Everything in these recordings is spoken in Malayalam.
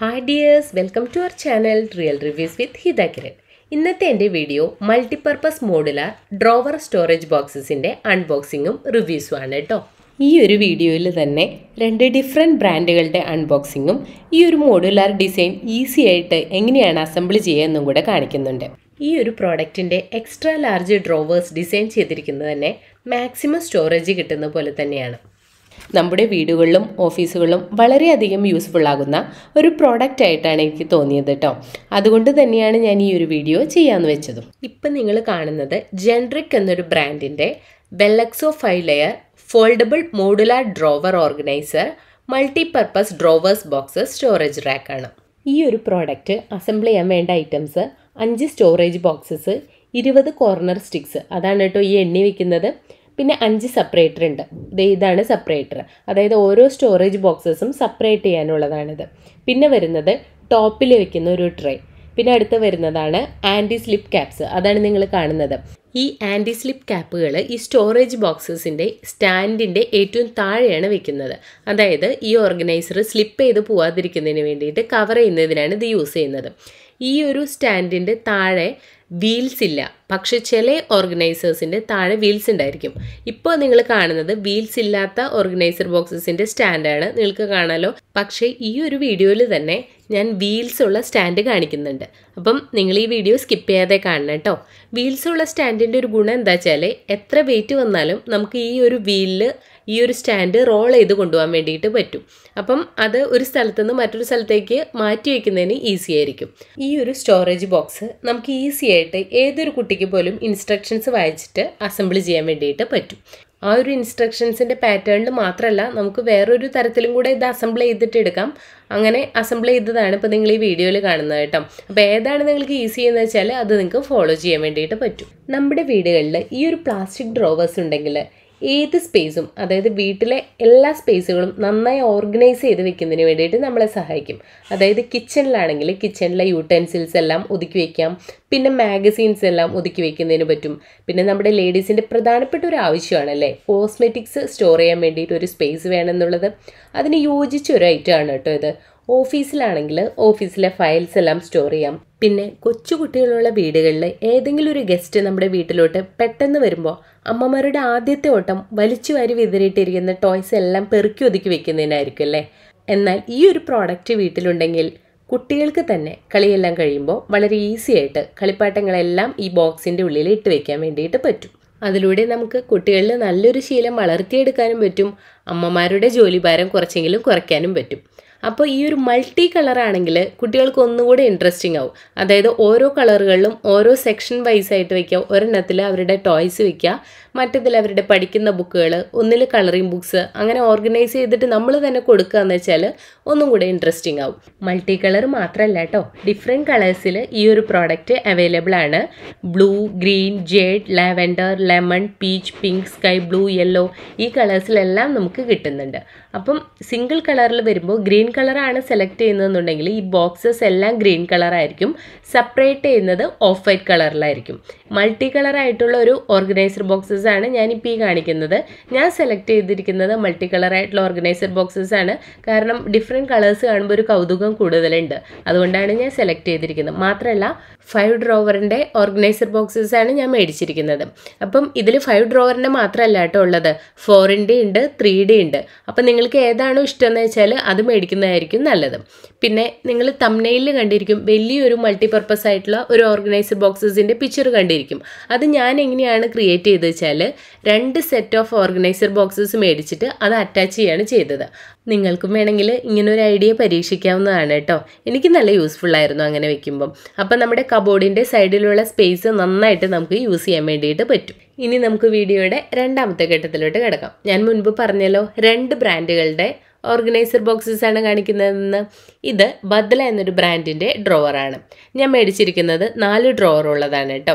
hi dears welcome to our channel real reviews with Hitha Kiran ഇന്നത്തെ എൻ്റെ video multipurpose modular drawer storage ബോക്സസിൻ്റെ അൺബോക്സിങ്ങും റിവ്യൂസും ആണ് കേട്ടോ ഈ ഒരു വീഡിയോയിൽ തന്നെ രണ്ട് ഡിഫറെൻറ്റ് ബ്രാൻഡുകളുടെ അൺബോക്സിങ്ങും ഈ ഒരു മോഡുലാർ ഡിസൈൻ ഈസി ആയിട്ട് എങ്ങനെയാണ് അസംബിൾ ചെയ്യുക എന്നും കൂടെ കാണിക്കുന്നുണ്ട് ഈ ഒരു പ്രോഡക്റ്റിൻ്റെ എക്സ്ട്രാ ലാർജ് ഡ്രോവേഴ്സ് ഡിസൈൻ ചെയ്തിരിക്കുന്നത് തന്നെ മാക്സിമം സ്റ്റോറേജ് കിട്ടുന്ന പോലെ തന്നെയാണ് നമ്മുടെ വീടുകളിലും ഓഫീസുകളിലും വളരെയധികം യൂസ്ഫുൾ ആകുന്ന ഒരു പ്രോഡക്റ്റ് ആയിട്ടാണ് എനിക്ക് തോന്നിയത് കേട്ടോ അതുകൊണ്ട് തന്നെയാണ് ഞാൻ ഈ ഒരു വീഡിയോ ചെയ്യാമെന്ന് വെച്ചതും ഇപ്പം നിങ്ങൾ കാണുന്നത് ജെൻറിക് എന്നൊരു ബ്രാൻഡിൻ്റെ Wellexo five layer foldable modular drawer organiser multipurpose drawers boxes storage റാക്കാണ് ഈ ഒരു പ്രോഡക്റ്റ് അസംബിൾ ചെയ്യാൻ വേണ്ട ഐറ്റംസ് അഞ്ച് സ്റ്റോറേജ് ബോക്സസ് ഇരുപത് കോർണർ സ്റ്റിക്സ് അതാണ് കേട്ടോ ഈ എണ്ണി വെക്കുന്നത് പിന്നെ അഞ്ച് സെപ്പറേറ്റർ ഉണ്ട് ദേ ഇതാണ് സെപ്പറേറ്റർ അതായത് ഓരോ സ്റ്റോറേജ് ബോക്സസും സെപ്പറേറ്റ് ചെയ്യാനുള്ളതാണിത് പിന്നെ വരുന്നത് ടോപ്പിൽ വെക്കുന്ന ഒരു ട്രേ പിന്നെ അടുത്ത് വരുന്നതാണ് ആൻറ്റി സ്ലിപ്പ് ക്യാപ്സ് അതാണ് നിങ്ങൾ കാണുന്നത് ഈ ആൻറ്റി സ്ലിപ്പ് ക്യാപ്പുകൾ ഈ സ്റ്റോറേജ് ബോക്സസിൻ്റെ സ്റ്റാൻഡിൻ്റെ ഏറ്റവും താഴെയാണ് വെക്കുന്നത് അതായത് ഈ ഓർഗനൈസർ സ്ലിപ്പ് ചെയ്ത് പോവാതിരിക്കുന്നതിന് വേണ്ടിയിട്ട് കവർ ചെയ്യുന്നതിനാണ് ഇത് യൂസ് ചെയ്യുന്നത് ഈ ഒരു സ്റ്റാൻഡിൻ്റെ താഴെ വീൽസ് ഇല്ല പക്ഷെ ചില ഓർഗനൈസേഴ്സിൻ്റെ താഴെ വീൽസ് ഉണ്ടായിരിക്കും ഇപ്പോൾ നിങ്ങൾ കാണുന്നത് വീൽസ് ഇല്ലാത്ത ഓർഗനൈസർ ബോക്സസിൻ്റെ സ്റ്റാൻഡാണ് നിങ്ങൾക്ക് കാണാലോ പക്ഷേ ഈ ഒരു വീഡിയോയിൽ തന്നെ ഞാൻ വീൽസ് ഉള്ള സ്റ്റാൻഡ് കാണിക്കുന്നുണ്ട് അപ്പം നിങ്ങൾ ഈ വീഡിയോ സ്കിപ്പ് ചെയ്യാതെ കാണണം കേട്ടോ വീൽസ് ഉള്ള സ്റ്റാൻഡിൻ്റെ ഒരു ഗുണം എന്താ വെച്ചാൽ എത്ര വെയിറ്റ് വന്നാലും നമുക്ക് ഈ ഒരു വീലിൽ ഈ ഒരു സ്റ്റാൻഡ് റോൾ ചെയ്ത് കൊണ്ടുപോകാൻ വേണ്ടിയിട്ട് പറ്റും അപ്പം അത് ഒരു സ്ഥലത്ത് നിന്ന് മറ്റൊരു സ്ഥലത്തേക്ക് മാറ്റി വയ്ക്കുന്നതിന് ഈസി ആയിരിക്കും ഈ ഒരു സ്റ്റോറേജ് ബോക്സ് നമുക്ക് ഈസി ആയിട്ട് ഏതൊരു കുട്ടിക്ക് പോലും ഇൻസ്ട്രക്ഷൻസ് വായിച്ചിട്ട് അസംബിൾ ചെയ്യാൻ വേണ്ടിയിട്ട് പറ്റും ആ ഒരു ഇൻസ്ട്രക്ഷൻസിൻ്റെ പാറ്റേണിൽ മാത്രമല്ല നമുക്ക് വേറൊരു തരത്തിലും കൂടെ ഇത് അസംബിൾ ചെയ്തിട്ട് എടുക്കാം അങ്ങനെ അസംബിൾ ചെയ്തതാണ് ഇപ്പോൾ നിങ്ങൾ ഈ വീഡിയോയിൽ കാണുന്നത് കേട്ടോ അപ്പോൾ ഏതാണ് നിങ്ങൾക്ക് ഈസി എന്ന് വെച്ചാൽ അത് നിങ്ങൾക്ക് ഫോളോ ചെയ്യാൻ വേണ്ടിയിട്ട് പറ്റും നമ്മുടെ വീടുകളിൽ ഈ ഒരു പ്ലാസ്റ്റിക് ഡ്രോവേഴ്സ് ഉണ്ടെങ്കിൽ ഏത് സ്പേസും അതായത് വീട്ടിലെ എല്ലാ സ്പേസുകളും നന്നായി ഓർഗനൈസ് ചെയ്ത് വെക്കുന്നതിന് വേണ്ടിയിട്ട് നമ്മളെ സഹായിക്കും അതായത് കിച്ചണിലാണെങ്കിൽ കിച്ചണിലെ യൂട്ടൻസിൽസ് എല്ലാം ഒതുക്കി വയ്ക്കാം പിന്നെ മാഗസീൻസ് എല്ലാം ഒതുക്കി വയ്ക്കുന്നതിന് പറ്റും പിന്നെ നമ്മുടെ ലേഡീസിൻ്റെ പ്രധാനപ്പെട്ട ഒരു ആവശ്യമാണല്ലേ കോസ്മെറ്റിക്സ് സ്റ്റോർ ചെയ്യാൻ വേണ്ടിയിട്ട് ഒരു സ്പേസ് വേണമെന്നുള്ളത് അതിന് യോജിച്ച ഒരു ഐറ്റം ആണ് കേട്ടോ ഇത് ഓഫീസിലാണെങ്കിൽ ഓഫീസിലെ ഫയൽസ് എല്ലാം സ്റ്റോർ ചെയ്യാം പിന്നെ കൊച്ചു കുട്ടികളുള്ള വീടുകളിൽ ഏതെങ്കിലും ഒരു ഗസ്റ്റ് നമ്മുടെ വീട്ടിലോട്ട് പെട്ടെന്ന് വരുമ്പോൾ അമ്മമാരുടെ ആദ്യത്തെ ഓട്ടം വലിച്ചു വാരി വിതറിയിട്ടിരിക്കുന്ന ടോയ്സ് എല്ലാം പെറുക്കി ഒതുക്കി വെക്കുന്നതിനായിരിക്കും അല്ലേ എന്നാൽ ഈ ഒരു പ്രോഡക്റ്റ് വീട്ടിലുണ്ടെങ്കിൽ കുട്ടികൾക്ക് തന്നെ കളിയെല്ലാം കഴിയുമ്പോൾ വളരെ ഈസി ആയിട്ട് കളിപ്പാട്ടങ്ങളെല്ലാം ഈ ബോക്സിൻ്റെ ഉള്ളിൽ ഇട്ട് വെക്കാൻ വേണ്ടിയിട്ട് പറ്റും അതിലൂടെ നമുക്ക് കുട്ടികളിൽ നല്ലൊരു ശീലം വളർത്തിയെടുക്കാനും പറ്റും അമ്മമാരുടെ ജോലിഭാരം കുറച്ചെങ്കിലും കുറയ്ക്കാനും പറ്റും അപ്പോൾ ഈ ഒരു മൾട്ടി കളർ ആണെങ്കിൽ കുട്ടികൾക്ക് ഒന്നുകൂടി ഇൻട്രസ്റ്റിംഗ് ആവും അതായത് ഓരോ കളറുകളിലും ഓരോ സെക്ഷൻ വൈസ് ആയിട്ട് വെക്കുക ഒരെണ്ണത്തിൽ അവരുടെ ടോയ്സ് വെക്കുക മറ്റതിൽ അവരുടെ പഠിക്കുന്ന ബുക്കുകൾ ഒന്നിൽ കളറിംഗ് ബുക്സ് അങ്ങനെ ഓർഗനൈസ് ചെയ്തിട്ട് നമ്മൾ തന്നെ കൊടുക്കുക എന്ന് വെച്ചാൽ ഒന്നും കൂടെ ഇൻട്രസ്റ്റിംഗ് ആവും മൾട്ടി കളർ മാത്രമല്ല കേട്ടോ ഡിഫറെൻറ്റ് കളേഴ്സിൽ ഈ ഒരു പ്രോഡക്റ്റ് അവൈലബിൾ ആണ് blue green jade lavender lemon peach pink sky blue yellow ഈ കളേഴ്സിലെല്ലാം നമുക്ക് കിട്ടുന്നുണ്ട് അപ്പം സിംഗിൾ കളറിൽ വരുമ്പോൾ ഗ്രീൻ കളറാണ് സെലക്ട് ചെയ്യുന്നതെന്നുണ്ടെങ്കിൽ ഈ ബോക്സസ് എല്ലാം ഗ്രീൻ കളറായിരിക്കും സെപ്പറേറ്റ് ചെയ്യുന്നത് ഓഫ് വൈറ്റ് കളറിലായിരിക്കും മൾട്ടി കളറായിട്ടുള്ള ഒരു ഓർഗനൈസർ ബോക്സസ് ആണ് ഞാനിപ്പോൾ ഈ കാണിക്കുന്നത് ഞാൻ സെലക്ട് ചെയ്തിരിക്കുന്നത് മൾട്ടി കളറായിട്ടുള്ള ഓർഗനൈസർ ബോക്സസ് ആണ് കാരണം ഡിഫറെൻറ്റ് കളേഴ്സ് കാണുമ്പോൾ ഒരു കൗതുകം കൂടുതലുണ്ട് അതുകൊണ്ടാണ് ഞാൻ സെലക്ട് ചെയ്തിരിക്കുന്നത് മാത്രമല്ല ഫൈവ് ഡ്രോവറിൻ്റെ ഓർഗനൈസർ ബോക്സസ് ആണ് ഞാൻ മേടിച്ചിരിക്കുന്നത് അപ്പം ഇതിൽ ഫൈവ് ഡ്രോവറിൻ്റെ മാത്രമല്ല കേട്ടോ ഉള്ളത് ഫോറിൻ്റെ ഉണ്ട് ത്രീ ഡി ഉണ്ട് അപ്പം നിങ്ങൾക്ക് ഏതാണോ ഇഷ്ടമെന്ന് വെച്ചാൽ അത് മേടിക്കുന്നതായിരിക്കും നല്ലത് പിന്നെ നിങ്ങൾ തമ്മനയിൽ കണ്ടിരിക്കും വലിയൊരു മൾട്ടിപർപ്പസ് ആയിട്ടുള്ള ഒരു ഓർഗനൈസർ ബോക്സസിൻ്റെ പിക്ചർ കണ്ടിരിക്കും അത് ഞാൻ എങ്ങനെയാണ് ക്രിയേറ്റ് ചെയ്തത് വെച്ചാൽ രണ്ട് സെറ്റ് ഓഫ് ഓർഗനൈസർ ബോക്സസ് മേടിച്ചിട്ട് അത് അറ്റാച്ച് ചെയ്യാണ് ചെയ്തത് നിങ്ങൾക്കും വേണമെങ്കിൽ ഇങ്ങനൊരു ഐഡിയ പരീക്ഷിക്കാവുന്നതാണ് കേട്ടോ എനിക്ക് നല്ല യൂസ്ഫുൾ ആയിരുന്നു അങ്ങനെ വെക്കുമ്പം അപ്പം നമ്മുടെ കബോർഡിൻ്റെ സൈഡിലുള്ള സ്പേസ് നന്നായിട്ട് നമുക്ക് യൂസ് ചെയ്യാൻ വേണ്ടിയിട്ട് പറ്റും ഇനി നമുക്ക് വീഡിയോയുടെ രണ്ടാമത്തെ ഘട്ടത്തിലോട്ട് കിടക്കാം ഞാൻ മുൻപ് പറഞ്ഞല്ലോ രണ്ട് ബ്രാൻഡുകളുടെ ഓർഗനൈസർ ബോക്സസ് ആണ് കാണിക്കുന്നതെന്ന് ഇത് ബദ്ല എന്നൊരു ബ്രാൻഡിൻ്റെ ഡ്രോവറാണ് ഞാൻ മേടിച്ചിരിക്കുന്നത് നാല് ഡ്രോവർ ഉള്ളതാണ് കേട്ടോ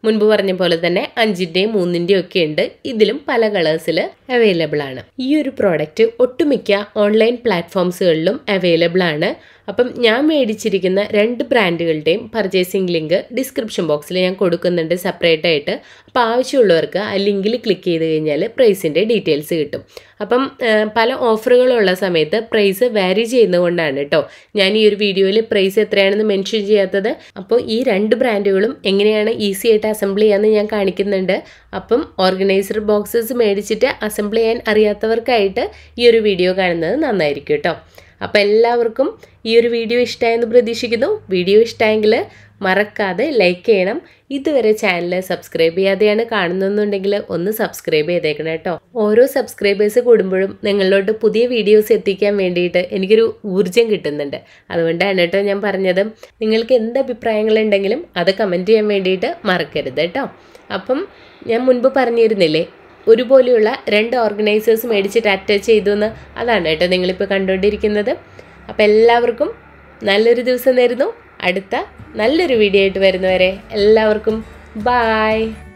മുൻപ് പറഞ്ഞ പോലെ തന്നെ അഞ്ചിൻ്റെയും മൂന്നിൻ്റെയും ഒക്കെ ഉണ്ട് ഇതിലും പല കളേഴ്സിൽ അവൈലബിൾ ആണ് ഈ ഒരു പ്രോഡക്റ്റ് ഒട്ടുമിക്ക ഓൺലൈൻ പ്ലാറ്റ്ഫോംസുകളിലും അവൈലബിൾ ആണ് അപ്പം ഞാൻ മേടിച്ചിരിക്കുന്ന രണ്ട് ബ്രാൻഡുകളുടെയും പർച്ചേസിംഗ് ലിങ്ക് ഡിസ്ക്രിപ്ഷൻ ബോക്സിൽ ഞാൻ കൊടുക്കുന്നുണ്ട് സെപ്പറേറ്റ് ആയിട്ട് അപ്പോൾ ആവശ്യമുള്ളവർക്ക് ആ ലിങ്കിൽ ക്ലിക്ക് ചെയ്ത് കഴിഞ്ഞാൽ പ്രൈസിൻ്റെ ഡീറ്റെയിൽസ് കിട്ടും അപ്പം ആ, പല ഓഫറുകളുള്ള സമയത്ത് പ്രൈസ് വാരി ചെയ്യുന്നതുകൊണ്ടാണ് കേട്ടോ ഞാൻ ഈ ഒരു വീഡിയോയിൽ പ്രൈസ് എത്രയാണെന്ന് മെൻഷൻ ചെയ്യാത്തത് അപ്പോൾ ഈ രണ്ട് ബ്രാൻഡുകളും എങ്ങനെയാണ് ഈസി ആയിട്ട് അസംബിൾ ചെയ്യാമെന്ന് ഞാൻ കാണിക്കുന്നുണ്ട് അപ്പം ഓർഗനൈസർ ബോക്സസ് മേടിച്ചിട്ട് അസംബിൾ ചെയ്യാൻ അറിയാത്തവർക്കായിട്ട് ഈ ഒരു വീഡിയോ കാണുന്നത് നന്നായിരിക്കും കേട്ടോ അപ്പോൾ എല്ലാവർക്കും ഈ ഒരു വീഡിയോ ഇഷ്ടമായെന്ന് പ്രതീക്ഷിക്കുന്നു വീഡിയോ ഇഷ്ടമായെങ്കിൽ മറക്കാതെ ലൈക്ക് ചെയ്യണം ഇതുവരെ ചാനൽ സബ്സ്ക്രൈബ് ചെയ്യാതെയാണ് കാണുന്നതെന്നുണ്ടെങ്കിൽ ഒന്ന് സബ്സ്ക്രൈബ് ചെയ്തേക്കണം കേട്ടോ ഓരോ സബ്സ്ക്രൈബേഴ്സ് കൂടുമ്പോഴും നിങ്ങളിലോട്ട് പുതിയ വീഡിയോസ് എത്തിക്കാൻ വേണ്ടിയിട്ട് എനിക്കൊരു ഊർജ്ജം കിട്ടുന്നുണ്ട് അതുകൊണ്ടാണ് കേട്ടോ ഞാൻ പറഞ്ഞത് നിങ്ങൾക്ക് എന്ത് അഭിപ്രായങ്ങളുണ്ടെങ്കിലും അത് കമൻറ്റ് ചെയ്യാൻ വേണ്ടിയിട്ട് മറക്കരുത് കേട്ടോ അപ്പം ഞാൻ മുൻപ് പറഞ്ഞിരുന്നില്ലേ ഒരുപോലെയുള്ള രണ്ട് ഓർഗനൈസേഴ്സ് മേടിച്ചിട്ട് അറ്റാച്ച് ചെയ്തു എന്ന് അതാണ് കേട്ടോ നിങ്ങളിപ്പോൾ കണ്ടുകൊണ്ടിരിക്കുന്നത് അപ്പോൾ എല്ലാവർക്കും നല്ലൊരു ദിവസം നേരുന്നു അടുത്ത നല്ലൊരു വീഡിയോ ആയിട്ട് വരുന്നവരെ എല്ലാവർക്കും ബായ്